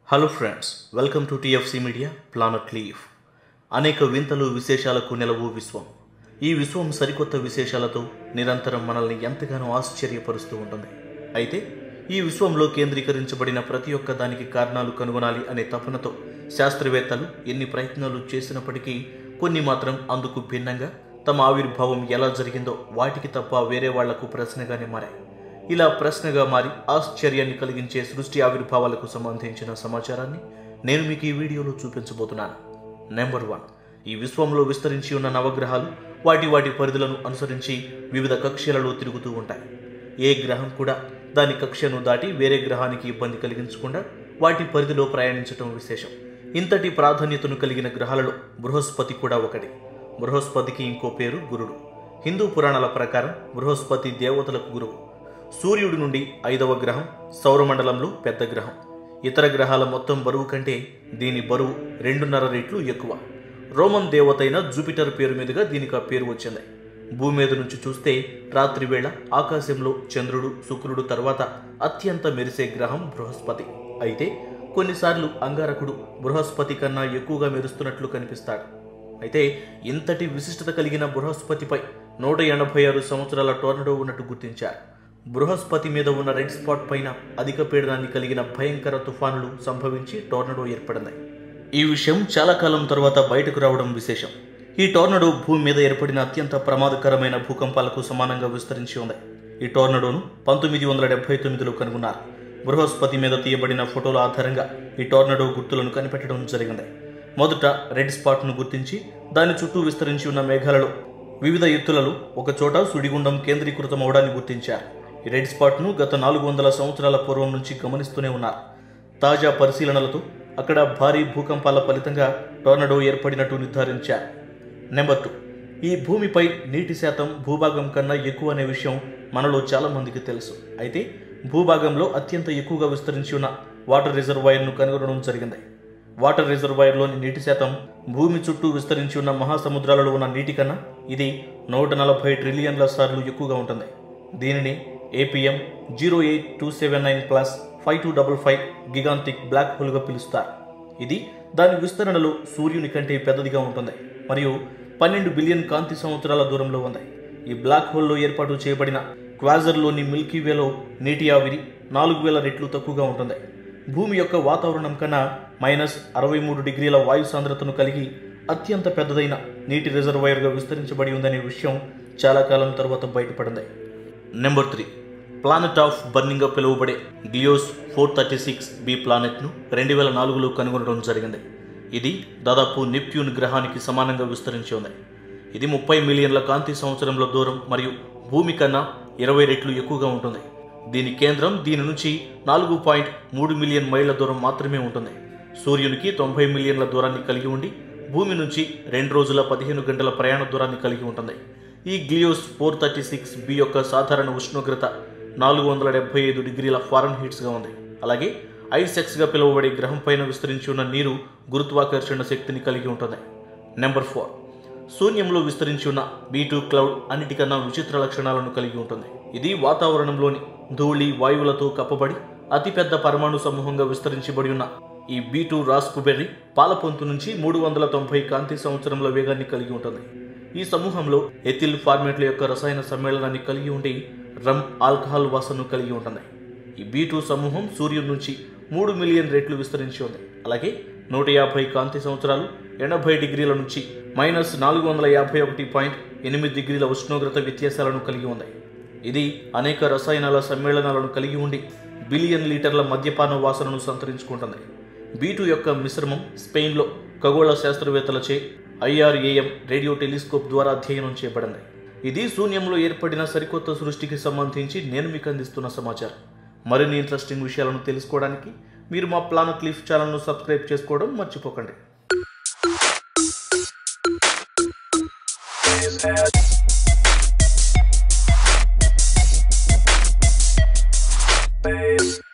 Hello friends welcome to TFC media planet leaf అనేక వింతలు విశేషాలకు నెలవు విశ్వం ఈ విశ్వం సరికొత్త విశేషాలతో నిరంతరం మనల్ని ఎంతగానో ఆశ్చర్యపరుస్తూ ఉంటుంది అయితే ఈ విశ్వంలో కేంద్రీకరించబడిన ప్రతి ఒక్క దానికి కారణాలు కనుగొనాలి అనే తపనతో శాస్త్రవేత్తలు ఎన్ని ప్రయత్నాలు చేసినప్పటికీ కొన్ని మాత్రం అందుకు భిన్నంగా తమ ఆవిర్భావం ఎలా జరిగిందో వాటికి తప్ప వేరే వాళ్లకు ప్రశ్నగానే మారాయి ఇలా ప్రశ్నగా మారి ఆశ్చర్యాన్ని కలిగించే సృష్టి ఆవిర్భావాలకు సంబంధించిన సమాచారాన్ని నేను మీకు ఈ వీడియోలో చూపించబోతున్నాను నెంబర్ వన్ ఈ విశ్వంలో విస్తరించి ఉన్న నవగ్రహాలు వాటి వాటి పరిధులను అనుసరించి వివిధ కక్ష్యలలో తిరుగుతూ ఉంటాయి ఏ గ్రహం కూడా దాని కక్ష్యను దాటి వేరే గ్రహానికి ఇబ్బంది కలిగించకుండా వాటి పరిధిలో ప్రయాణించటం విశేషం ఇంతటి ప్రాధాన్యతను కలిగిన గ్రహాలలో బృహస్పతి కూడా ఒకటి బృహస్పతికి ఇంకో పేరు గురుడు హిందూ పురాణాల ప్రకారం బృహస్పతి దేవతలకు గురువు సూర్యుడి నుండి ఐదవ గ్రహం సౌరమండలంలో పెద్ద గ్రహం ఇతర గ్రహాల మొత్తం బరువు కంటే దీని బరువు రెండున్నర రెట్లు ఎక్కువ రోమన్ దేవతైన జూపిటర్ పేరు మీదుగా దీనికి ఆ పేరు వచ్చింది భూమి మీద నుంచి చూస్తే రాత్రి వేళ ఆకాశంలో చంద్రుడు శుక్రుడు తర్వాత అత్యంత మెరిసే గ్రహం బృహస్పతి అయితే కొన్నిసార్లు అంగారకుడు బృహస్పతి కన్నా ఎక్కువగా మెరుస్తున్నట్లు కనిపిస్తాడు అయితే ఇంతటి విశిష్టత కలిగిన బృహస్పతిపై నూట ఎనభై ఆరు సంవత్సరాల టోర్నడో ఉన్నట్టు గుర్తించారు బృహస్పతి మీద ఉన్న రెడ్ స్పాట్ పైన అధిక పీడనాన్ని కలిగిన భయంకర తుఫానులు సంభవించి టోర్నడో ఏర్పడింది ఈ విషయం చాలా కాలం తర్వాత బయటకు రావడం విశేషం ఈ టోర్నడో భూమి మీద ఏర్పడిన అత్యంత ప్రమాదకరమైన భూకంపాలకు సమానంగా విస్తరించి ఉంది ఈ టోర్నడోను పంతొమ్మిది వందల డెబ్బై తొమ్మిదిలో కనుగొన్నారు బృహస్పతి మీద తీయబడిన ఫోటోల ఆధారంగా ఈ టోర్నడో గుర్తులను కనిపెట్టడం జరిగింది మొదట రెడ్ స్పాట్ను గుర్తించి దాని చుట్టూ విస్తరించి ఉన్న మేఘాలలో వివిధ ఎత్తులలో ఒక చోట సుడిగుండం కేంద్రీకృతం అవడాన్ని గుర్తించారు ఈ రెడ్ స్పాట్ను గత నాలుగు వందల సంవత్సరాల పూర్వం నుంచి గమనిస్తూనే ఉన్నారు తాజా పరిశీలనలతో అక్కడ భారీ భూకంపాల ఫలితంగా టోర్నడో ఏర్పడినట్టు నిర్ధారించారు నెంబర్ టూ ఈ భూమిపై నీటి శాతం భూభాగం కన్నా ఎక్కువ అనే విషయం మనలో చాలా మందికి తెలుసు అయితే భూభాగంలో అత్యంత ఎక్కువగా విస్తరించి ఉన్న వాటర్ రిజర్వాయర్ను కనుగొనడం జరిగింది వాటర్ రిజర్వాయర్లోని నీటి శాతం భూమి చుట్టూ విస్తరించి ఉన్న మహాసముద్రాలలో ఉన్న నీటి కన్నా ఇది నూట నలభై ట్రిలియన్ల సార్లు ఎక్కువగా ఉంటుంది దీనిని APM zero eight two seven nine plus five two double five gigantic black హోల్గా పిలుస్తారు ఇది దాని విస్తరణలో సూర్యుని కంటే పెద్దదిగా ఉంటుంది మరియు పన్నెండు బిలియన్ కాంతి సంవత్సరాల దూరంలో ఉంది ఈ బ్లాక్ హోల్లో ఏర్పాటు చేయబడిన క్వాజర్లోని మిల్కీవేలో నీటి ఆవిరి నాలుగు వేల రెట్లు తక్కువగా ఉంటుంది భూమి యొక్క వాతావరణం కన్నా మైనస్ అరవై మూడు డిగ్రీల వాయు సాంద్రతను కలిగి అత్యంత పెద్దదైన నీటి రిజర్వాయర్గా విస్తరించబడి ఉందనే విషయం చాలా కాలం తర్వాత బయటపడింది నెంబర్ త్రీ ప్లానెట్ ఆఫ్ బర్నింగ్గా పిలువబడే Gliese four thirty six B ప్లానెట్ను రెండు వేల నాలుగులో కనుగొనడం జరిగింది ఇది దాదాపు నెప్ట్యూన్ గ్రహానికి సమానంగా విస్తరించి ఉంది ఇది ముప్పై మిలియన్ల కాంతి సంవత్సరంలో దూరం మరియు భూమి కన్నా ఇరవై రెట్లు ఎక్కువగా ఉంటుంది దీని కేంద్రం దీని నుంచి నాలుగు పాయింట్ మూడు మిలియన్ మైళ్ళ దూరం మాత్రమే ఉంటుంది సూర్యునికి తొంభై మిలియన్ల దూరాన్ని కలిగి ఉండి భూమి నుంచి రెండు రోజుల పదిహేను గంటల ప్రయాణ దూరాన్ని కలిగి ఉంటుంది ఈ Gliese four thirty six B యొక్క సాధారణ ఉష్ణోగ్రత నాలుగు వందల డెబ్బై ఐదు డిగ్రీల ఫారెన్ హీట్స్గా ఉంది అలాగే ఐసెక్స్గా పిలువబడే గ్రహం పైన విస్తరించి ఉన్న నీరు గురుత్వాకర్షణ శక్తిని కలిగి ఉంటుంది నెంబర్ ఫోర్ శూన్యంలో విస్తరించి ఉన్న బీ టూ క్లౌడ్ అన్నిటికన్నా విచిత్ర లక్షణాలను కలిగి ఉంటుంది ఇది వాతావరణంలోని ధూళి వాయువులతో కప్పబడి అతిపెద్ద పరమాణు సమూహంగా విస్తరించబడి ఉన్న ఈ బీ టూ రాస్పుబెర్రీ పాలపొంతు నుంచి మూడు వందల తొంభై కాంతి సంవత్సరంల వేగాన్ని కలిగి ఉంటుంది ఈ సమూహంలో ఎథిల్ ఫార్మేట్ల యొక్క రసాయన సమ్మేళనాన్ని కలిగి ఉండి రమ్ ఆల్కహాల్ వాసనను కలిగి ఉంటుంది ఈ బీ టూ సమూహం సూర్యుడి నుంచి మూడు మిలియన్ రెట్లు విస్తరించి ఉంది అలాగే నూట యాభై కాంతి సంవత్సరాలు ఎనభై డిగ్రీల నుంచి మైనస్ నాలుగు వందల యాభై ఒకటి పాయింట్ ఎనిమిది డిగ్రీల ఉష్ణోగ్రత వ్యత్యాసాలను కలిగి ఉంది ఇది అనేక రసాయనాల సమ్మేళనాలను కలిగి ఉండి బిలియన్ లీటర్ల మద్యపాన వాసనను సంతరించుకుంటుంది బీటు యొక్క మిశ్రమం స్పెయిన్లో ఖగోళ శాస్త్రవేత్తలచే ఐఆర్ఏఎం రేడియో టెలిస్కోప్ ద్వారా అధ్యయనం చేయబడింది ఇది శూన్యంలో ఏర్పడిన సరికొత్త సృష్టికి సంబంధించి నేను మీకు అందిస్తున్న సమాచారం మరిన్ని ఇంట్రెస్టింగ్ విషయాలను తెలుసుకోవడానికి మీరు మా ప్లానట్ లీఫ్ ఛానల్ను సబ్స్క్రైబ్ చేసుకోవడం మర్చిపోకండి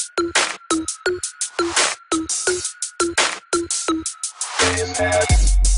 Base head.